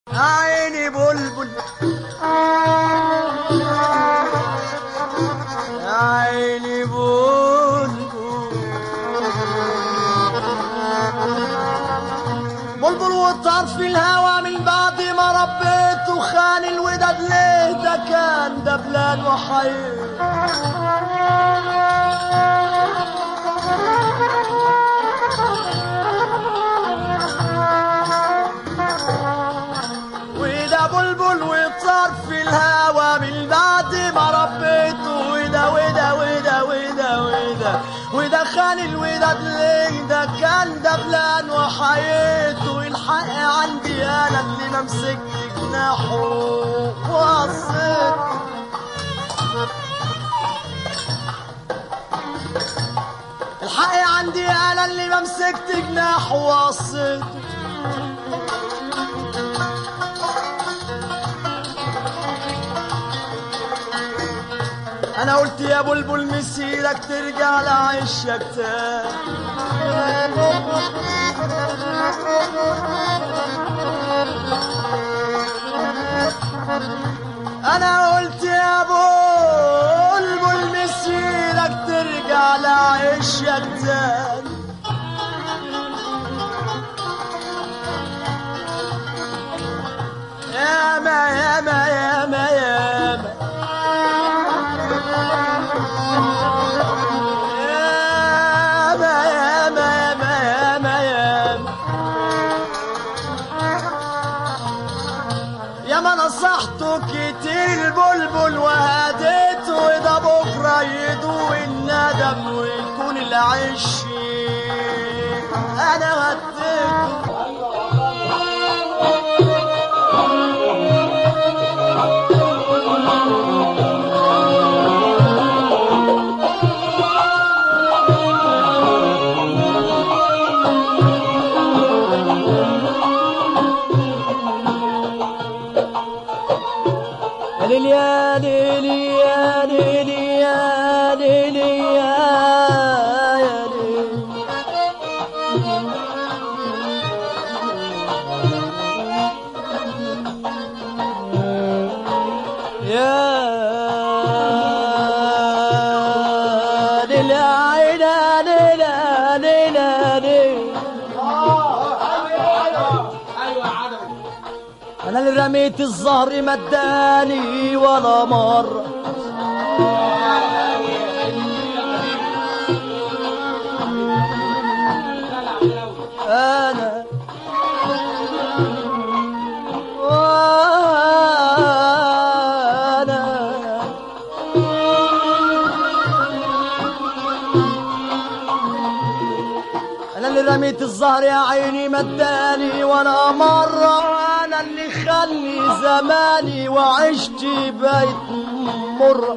عيني بلبل عيني بلبل بلبل والطار في الهوى من بعد ما ربيته خان الوداد ليه ده كان دبلان وحير وده بلبل وطار في الهوى من بعد ما ربيته وده وده وده وده وده وده خان الوداد ليه ده كان دبلان وحياته الحق عندي انا اللي ما مسكت جناحه وقصيت الحق عندي انا اللي ما مسكت جناحه وقصيته انا قلت يا بلبل مسيرك ترجع لعشك تاني انا قلت يا بلبل مسيرك ترجع لعشك تاني ياما ياما ياما ياما ياما ياما ياما ياما ياما ياما نصحته كتير البلبل وهديته وده بكره يدوق الندم ويكون العش انا وديته يا ليل يا ليل يا ليل يا ليل يا يا ليل يا ليل يا عين يا ليل يا ليل يا ليل انا اللي رميت الزهر ما اداني ولا مره انا وانا انا اللي رميت الزهر يا عيني ما اداني ولا مره انا اللي خلي زماني وعشت بيت مر